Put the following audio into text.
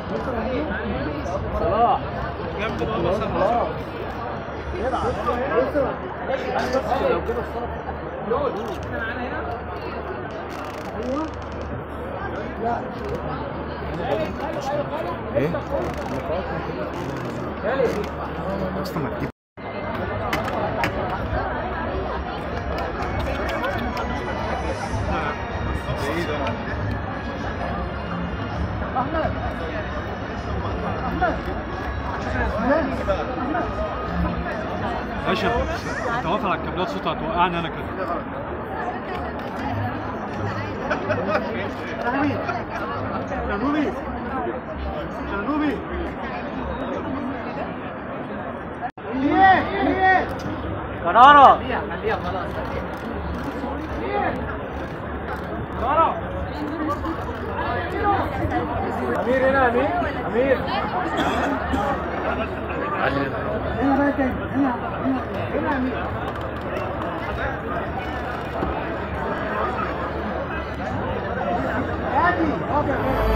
صلاح جنب الوضع صلاح يلعب لو كده الصرف ايه اصلا ما تجيب اشرف انت واقف على الكابلات صوتها هتوقعني انا كده قرارة امير هنا امير امير هادي